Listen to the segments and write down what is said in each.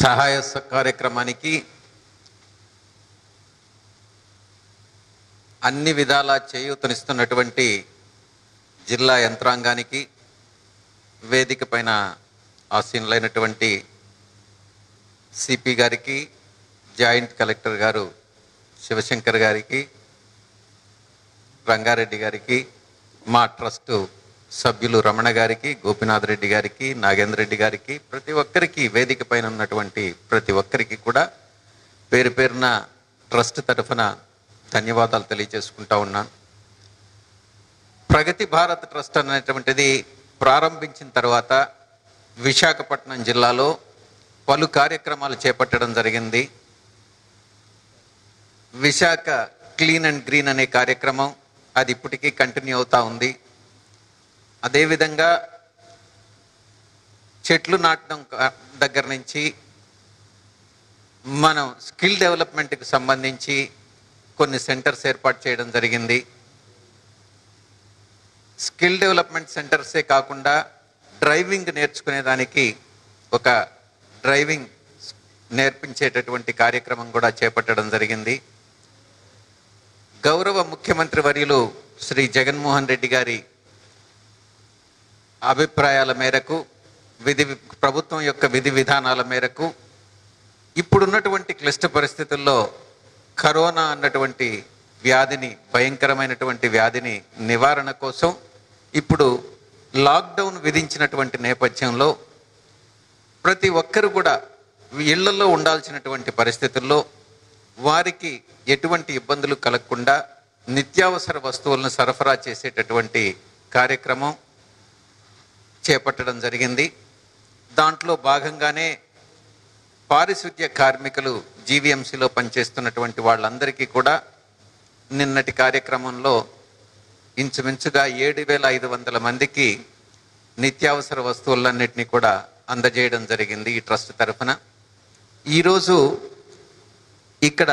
సహాయ స- కార్యక్రమానికి అన్ని విధాలా చేయూతనిస్తున్నటువంటి జిల్లా యంత్రాంగానికి వేదిక పైన ఆసీనులైనటువంటి సిపి గారికి జాయింట్ కలెక్టర్ గారు శివశంకర్ గారికి రంగారెడ్డి గారికి మా ట్రస్ట్ సభ్యులు రమణ గారికి గోపినాథ్ రెడ్డి గారికి నాగేంద్ర రెడ్డి గారికి ప్రతి ఒక్కరికి వేదిక పైన ఉన్నటువంటి ప్రతి ఒక్కరికి కూడా పేరు పేరున ట్రస్ట్ తరఫున ధన్యవాదాలు తెలియజేసుకుంటా ఉన్నాను ప్రగతి భారత్ ట్రస్ట్ అనేటువంటిది ప్రారంభించిన తర్వాత విశాఖపట్నం జిల్లాలో పలు కార్యక్రమాలు చేపట్టడం జరిగింది విశాఖ క్లీన్ అండ్ గ్రీన్ అనే కార్యక్రమం అది ఇప్పటికీ కంటిన్యూ అవుతా ఉంది అదేవిధంగా చెట్లు నాటడం క- దగ్గర నుంచి మనం స్కిల్ డెవలప్మెంట్కి సంబంధించి కొన్ని సెంటర్స్ ఏర్పాటు చేయడం జరిగింది స్కిల్ డెవలప్మెంట్ సెంటర్సే కాకుండా డ్రైవింగ్ నేర్చుకునేదానికి ఒక డ్రైవింగ్ నేర్పించేటటువంటి కార్యక్రమం కూడా చేపట్టడం జరిగింది గౌరవ ముఖ్యమంత్రి వర్యులు శ్రీ జగన్మోహన్ రెడ్డి గారి అభిప్రాయాల మేరకు విధి ప్రభుత్వం యొక్క విధి విధానాల మేరకు ఇప్పుడున్నటువంటి క్లిష్ట పరిస్థితుల్లో కరోనా అన్నటువంటి వ్యాధిని భయంకరమైనటువంటి వ్యాధిని నివారణ కోసం ఇప్పుడు లాక్డౌన్ విధించినటువంటి నేపథ్యంలో ప్రతి ఒక్కరు కూడా ఇళ్లలో ఉండాల్సినటువంటి పరిస్థితుల్లో వారికి ఎటువంటి ఇబ్బందులు కలగకుండా నిత్యావసర వస్తువులను సరఫరా చేసేటటువంటి కార్యక్రమం చేపట్టడం జరిగింది దాంట్లో భాగంగానే పారిశుద్ధ్య కార్మికులు జీవీఎంసీలో పనిచేస్తున్నటువంటి వాళ్ళందరికీ కూడా నిన్నటి కార్యక్రమంలో ఇంచుమించుగా ఏడు వేల ఐదు వందల మందికి నిత్యావసర వస్తువులన్నింటినీ కూడా అందజేయడం జరిగింది ఈ ట్రస్ట్ తరఫున ఈరోజు ఇక్కడ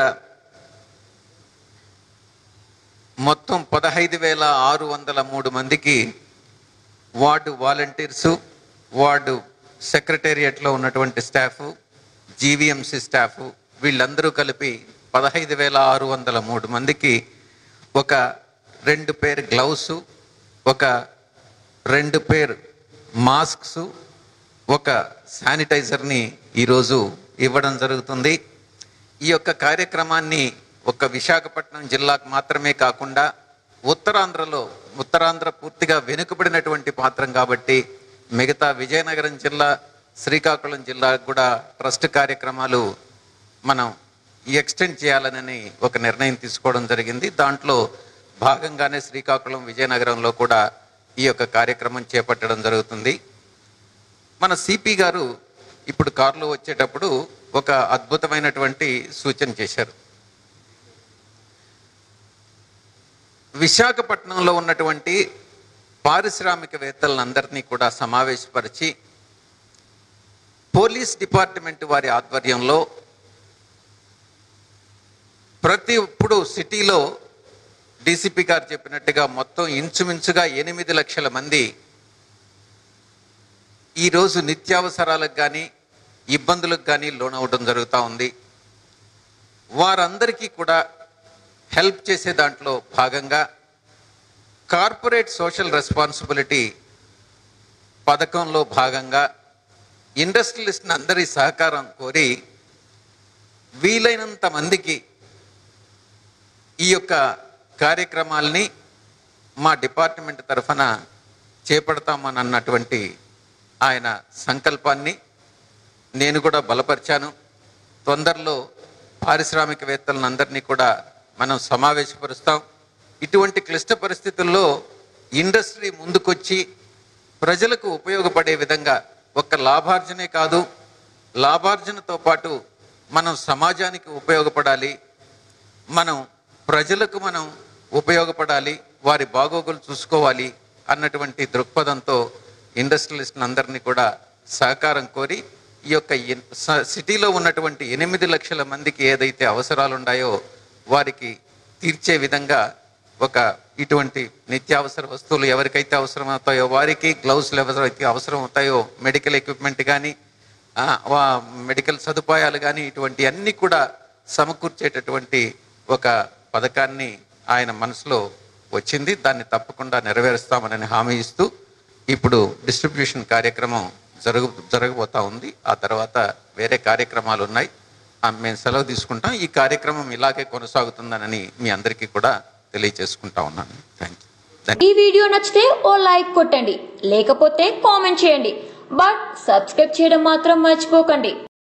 మొత్తం పదహైదు వేల ఆరు వందల మూడు మందికి వార్డు వాలంటీర్సు వార్డు సెక్రటేరియట్లో ఉన్నటువంటి స్టాఫ్ జీవీఎంసీ స్టాఫ్ వీళ్ళందరూ కలిపి పదహైదు వేల ఆరు వందల మూడు మందికి ఒక రెండు పేర్ గ్లౌస్ ఒక రెండు పేర్ మాస్క్స్ ఒక శానిటైజర్ని ఈరోజు ఇవ్వడం జరుగుతుంది ఈ యొక్క కార్యక్రమాన్ని ఒక విశాఖపట్నం జిల్లాకు మాత్రమే కాకుండా ఉత్తరాంధ్రలో ఉత్తరాంధ్ర పూర్తిగా వెనుకబడినటువంటి పాత్రం కాబట్టి మిగతా విజయనగరం జిల్లా శ్రీకాకుళం జిల్లాకు కూడా ట్రస్ట్ కార్యక్రమాలు మనం ఎక్స్టెండ్ చేయాలని ఒక నిర్ణయం తీసుకోవడం జరిగింది దాంట్లో భాగంగానే శ్రీకాకుళం విజయనగరంలో కూడా ఈ యొక్క కార్యక్రమం చేపట్టడం జరుగుతుంది మన సిపి గారు ఇప్పుడు కారులో వచ్చేటప్పుడు ఒక అద్భుతమైనటువంటి సూచన చేశారు విశాఖపట్నంలో ఉన్నటువంటి పారిశ్రామికవేత్తలందరినీ కూడా సమావేశపరిచి పోలీస్ డిపార్ట్మెంట్ వారి ఆధ్వర్యంలో ప్రతి ఇప్పుడు సిటీలో డీసీపీ గారు చెప్పినట్టుగా మొత్తం ఇంచుమించుగా ఎనిమిది లక్షల మంది ఈరోజు నిత్యావసరాలకు కానీ ఇబ్బందులకు కానీ లోనవడం జరుగుతూ ఉంది వారందరికీ కూడా హెల్ప్ చేసే దాంట్లో భాగంగా కార్పొరేట్ సోషల్ రెస్పాన్సిబిలిటీ పథకంలో భాగంగా ఇండస్ట్రియలిస్ట్ అందరి సహకారం కోరి వీలైనంత మందికి ఈ యొక్క కార్యక్రమాల్ని మా డిపార్ట్మెంట్ తరఫున చేపడతామని అన్నటువంటి ఆయన సంకల్పాన్ని నేను కూడా బలపరిచాను తొందరలో పారిశ్రామికవేత్తలను అందరినీ కూడా మనం సమావేశపరుస్తాం ఇటువంటి క్లిష్ట పరిస్థితుల్లో ఇండస్ట్రీ ముందుకొచ్చి ప్రజలకు ఉపయోగపడే విధంగా ఒక్క లాభార్జనే కాదు లాభార్జనతో పాటు మనం సమాజానికి ఉపయోగపడాలి మనం ప్రజలకు మనం ఉపయోగపడాలి వారి బాగోగులు చూసుకోవాలి అన్నటువంటి దృక్పథంతో ఇండస్ట్రియలిస్టులు అందరినీ కూడా సహకారం కోరి ఈ యొక్క ఎన్- స- సిటీలో ఉన్నటువంటి ఎనిమిది లక్షల మందికి ఏదైతే అవసరాలు ఉన్నాయో వారికి తీర్చే విధంగా ఒక ఇటువంటి నిత్యావసర వస్తువులు ఎవరికైతే అవసరం అవుతాయో వారికి గ్లౌస్లు ఎవరైతే అవసరం అవుతాయో మెడికల్ ఎక్విప్మెంట్ కానీ ఆ, వా- మెడికల్ సదుపాయాలు కానీ ఇటువంటి అన్ని కూడా సమకూర్చేటటువంటి ఒక పథకాన్ని ఆయన మనసులో వచ్చింది దాన్ని తప్పకుండా నెరవేరుస్తామని హామీ ఇస్తూ ఇప్పుడు డిస్ట్రిబ్యూషన్ కార్యక్రమం జరుగు జరగబోతా ఉంది ఆ తర్వాత వేరే కార్యక్రమాలు ఉన్నాయి ఆ, మేము సెలవు తీసుకుంటాం ఈ కార్యక్రమం ఇలాగే కొనసాగుతుందనని మీ అందరికీ కూడా తెలియజేసుకుంటా ఉన్నాను థ్యాంక్ యూ ఈ వీడియో నచ్చితే ఓ లైక్ కొట్టండి లేకపోతే కామెంట్ చేయండి బట్ సబ్స్క్రైబ్ చేయడం మాత్రం మర్చిపోకండి